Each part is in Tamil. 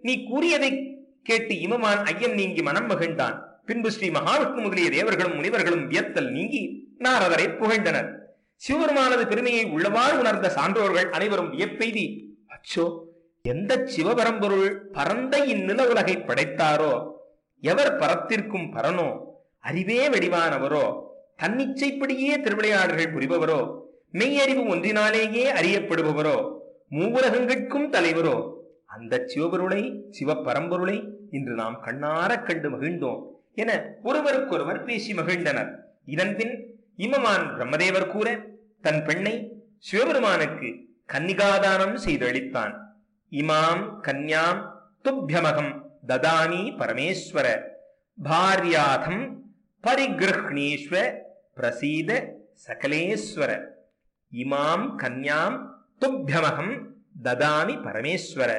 நீ கூறியதை கேட்டு இமமான் ஐயம் நீங்கி மனம் மகிழ்ந்தான் பின்பு ஸ்ரீ மகாவிஷ்ணு முதலிய தேவர்களும் முனிவர்களும் வியத்தல் நீங்கி நாரதரை புகழ்ந்தனர் சிவபெருமானது பெருமையை உள்ளவாறு உணர்ந்த சான்றோர்கள் அனைவரும் வியப்பெய்தி அச்சோ எந்த சிவபரம்பொருள் பரந்த இந்நில உலகை படைத்தாரோ எவர் பரத்திற்கும் பரனோ அறிவே வடிவானவரோ தன்னிச்சைப்படியே திருவிளையாடல்கள் புரிபவரோ மெய்யறிவு ஒன்றினாலேயே அறியப்படுபவரோ மூவுலகங்கட்கும் தலைவரோ அந்த சிவபொருளை சிவபரம்பொருளை இன்று நாம் கண்ணாரக் கண்டு மகிழ்ந்தோம் என ஒருவருக்கொருவர் பேசி மகிழ்ந்தனர் இதன்பின் இமமான் பிரம்மதேவர் கூற தன் பெண்ணை சிவபெருமானுக்கு கன்னிகாதானம் செய்து அளித்தான் இமாம் கன்யாம் துப்பியமகம் ததாமி பரமேஸ்வர பாரியாதம் பரிகிருஹ்ணீஸ்வ பிரசீத சகலேஸ்வர இமாம் கன்யாம் துப்பியமகம் ததாமி பரமேஸ்வர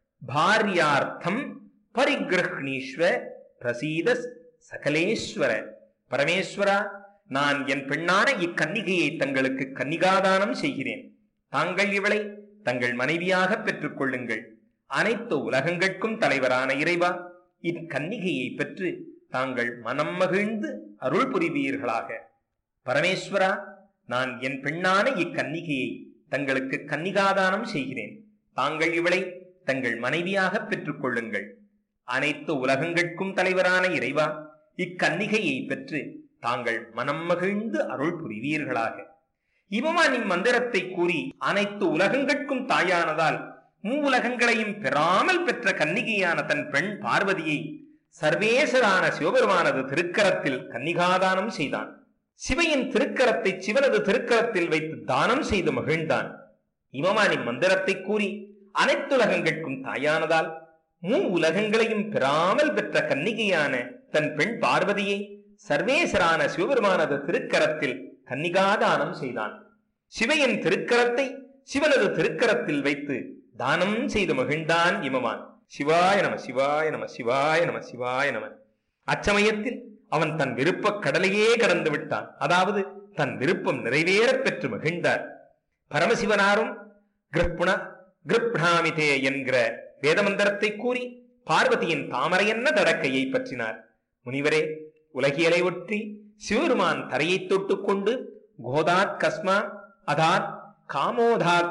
பாரியார்த்தம் பரிகிருஹ்ணீஸ்வ பிரசீத சகலேஸ்வர பரமேஸ்வரா நான் என் பெண்ணான இக்கன்னிகையை தங்களுக்கு கன்னிகாதானம் செய்கிறேன் தாங்கள் இவளை தங்கள் மனைவியாக பெற்றுக் கொள்ளுங்கள் அனைத்து உலகங்கட்கும் தலைவரான இறைவா இக்கன்னிகையை பெற்று தாங்கள் மனம் மகிழ்ந்து அருள் புரிவீர்களாக பரமேஸ்வரா நான் என் பெண்ணான இக்கன்னிகையை தங்களுக்கு கன்னிகாதானம் செய்கிறேன் தாங்கள் இவளை தங்கள் மனைவியாக பெற்றுக் கொள்ளுங்கள் அனைத்து உலகங்கட்கும் தலைவரான இறைவா இக்கன்னிகையை பெற்று தாங்கள் மனம் மகிழ்ந்து அருள் புரிவீர்களாக இவமான் இம்மந்திரத்தை கூறி அனைத்து உலகங்கட்கும் தாயானதால் மூவுலகங்களையும் பெறாமல் பெற்ற கன்னிகையான தன் பெண் பார்வதியை சர்வேசரான சிவபெருமானது திருக்கரத்தில் கன்னிகாதானம் செய்தான் சிவையின் திருக்கரத்தை சிவனது திருக்கரத்தில் வைத்து தானம் செய்து மகிழ்ந்தான் இமமானின் மந்திரத்தை கூறி அனைத்துலகங்கட்கும் தாயானதால் மூ உலகங்களையும் பெறாமல் பெற்ற கன்னிகையான தன் பெண் பார்வதியை சர்வேசரான சிவபெருமானது திருக்கரத்தில் கன்னிகாதானம் செய்தான் சிவையின் திருக்கரத்தை சிவனது திருக்கரத்தில் வைத்து தானம் செய்து மகிழ்ந்தான் இமமான் சிவாய நம சிவாய நம சிவாய நம சிவாய நம அச்சமயத்தில் அவன் தன் விருப்ப கடலையே கடந்து விட்டான் அதாவது தன் விருப்பம் நிறைவேறப் பெற்று மகிழ்ந்தார் பரமசிவனாரும் கிருப்புண கிருப்ணாமிதே என்கிற வேதமந்திரத்தை கூறி பார்வதியின் தாமரையன்ன தடக்கையை பற்றினார் முனிவரே உலகியலை ஒற்றி சிவருமான் தரையை தொட்டுக்கொண்டு கோதாத் கஸ்மா அதாத் காமோதாத்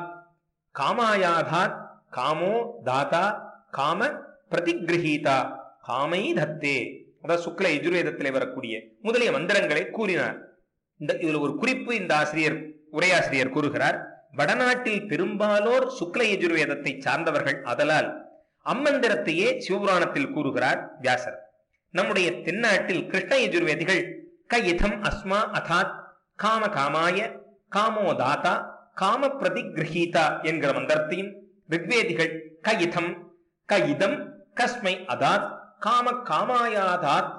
காமாயாதாத் காமோ தாதா காம பிரதிகிரகீதா காமை தத்தே அதாவது சுக்ல எஜுர்வேதத்திலே வரக்கூடிய முதலிய மந்திரங்களை கூறினார் இந்த இதுல ஒரு குறிப்பு இந்த ஆசிரியர் உரையாசிரியர் கூறுகிறார் வடநாட்டில் பெரும்பாலோர் சுக்ல எஜுர்வேதத்தை சார்ந்தவர்கள் அதலால் அம்மந்திரத்தையே சிவபுராணத்தில் கூறுகிறார் வியாசர் நம்முடைய தென்னாட்டில் கிருஷ்ண யஜுர்வேதிகள் கையதம் அஸ்மா அதாத் காம காமாய காமோ தாத்தா காம பிரதிகிரகீதா என்கிற மந்திரத்தையும் ரிக்வேதிகள் கையிதம் கையிதம் கஸ்மை அதாத் காம காமாயாதாத்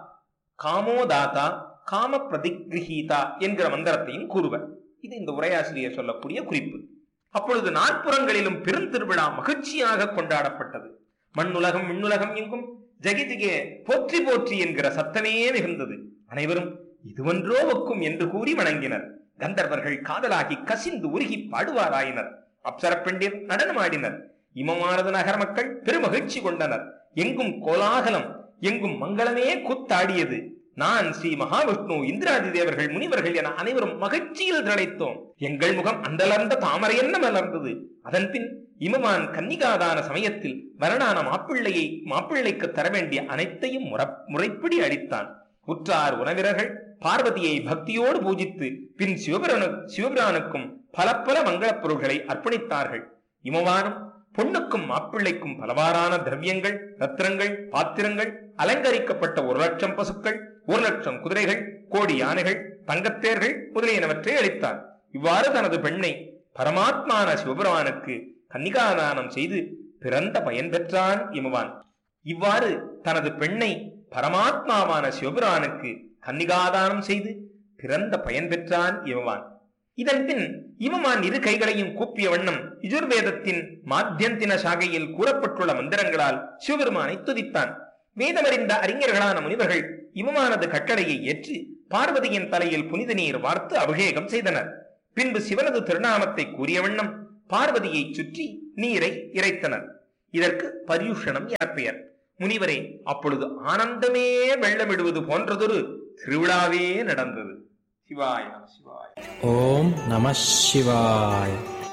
காமோதாதா காம பிரதிகிரகீதா என்கிற மந்திரத்தையும் கூறுவர் இது இந்த உரையாசிரியர் சொல்லக்கூடிய குறிப்பு அப்பொழுது நாற்புறங்களிலும் பெருந்திருவிழா மகிழ்ச்சியாக கொண்டாடப்பட்டது மண்ணுலகம் விண்ணுலகம் எங்கும் ஜெகிஜிகே போற்றி போற்றி என்கிற சத்தமே மிகுந்தது அனைவரும் இதுவன்றோ ஒக்கும் என்று கூறி வணங்கினர் கந்தர்வர்கள் காதலாகி கசிந்து உருகி பாடுவாராயினர் அப்சர பெண்டிர் நடனமாடினர் இமமானது நகர மக்கள் பெருமகிழ்ச்சி கொண்டனர் எங்கும் கோலாகலம் எங்கும் மங்களமே கூத்தாடியது நான் ஸ்ரீ மகாவிஷ்ணு இந்திராதி தேவர்கள் முனிவர்கள் என அனைவரும் மகிழ்ச்சியில் திளைத்தோம் எங்கள் முகம் அந்தலர்ந்த தாமரை என்ன மலர்ந்தது அதன் பின் இமமான் கன்னிகாதான சமயத்தில் வரணான மாப்பிள்ளையை மாப்பிள்ளைக்கு தர வேண்டிய அனைத்தையும் முற- முறைப்படி அளித்தான் உற்றார் உறவினர்கள் பார்வதியை பக்தியோடு பூஜித்து பின் சிவபிரானு சிவபிரானுக்கும் பல பல மங்களப் பொருள்களை அர்ப்பணித்தார்கள் இமவானும் பொண்ணுக்கும் மாப்பிள்ளைக்கும் பலவாறான திரவியங்கள் ரத்தினங்கள் பாத்திரங்கள் அலங்கரிக்கப்பட்ட ஒரு லட்சம் பசுக்கள் ஒரு லட்சம் குதிரைகள் கோடி யானைகள் தங்கத்தேர்கள் முதலியனவற்றை அளித்தார் இவ்வாறு தனது பெண்ணை பரமாத்மான சிவபெருமானுக்கு கன்னிகாதானம் செய்து பிறந்த பயன் பெற்றான் இமவான் இவ்வாறு தனது பெண்ணை பரமாத்மாவான சிவபெருமானுக்கு கன்னிகாதானம் செய்து பிறந்த பயன் பெற்றான் இமவான் இதன் பின் இமமான் இரு கைகளையும் கூப்பிய வண்ணம் யஜுர்வேதத்தின் மாத்தியந்தின சாகையில் கூறப்பட்டுள்ள மந்திரங்களால் சிவபெருமானை துதித்தான் வேதமறிந்த அறிஞர்களான முனிவர்கள் இமமானது கட்டளையை ஏற்று பார்வதியின் தலையில் புனித நீர் வார்த்து அபிஷேகம் செய்தனர் பின்பு சிவனது திருநாமத்தை கூறிய வண்ணம் பார்வதியை சுற்றி நீரை இறைத்தனர் இதற்கு பரியுஷணம் என பெயர் முனிவரே அப்பொழுது ஆனந்தமே வெள்ளமிடுவது போன்றதொரு திருவிழாவே நடந்தது சிவாய நம சிவாய ஓம் நம சிவாய்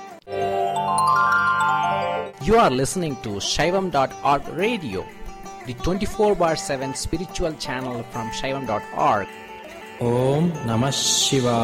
You are listening to Shaivam.org radio, the 24 bar 7 spiritual channel from Shaivam.org. ஓம் நம சிவாய்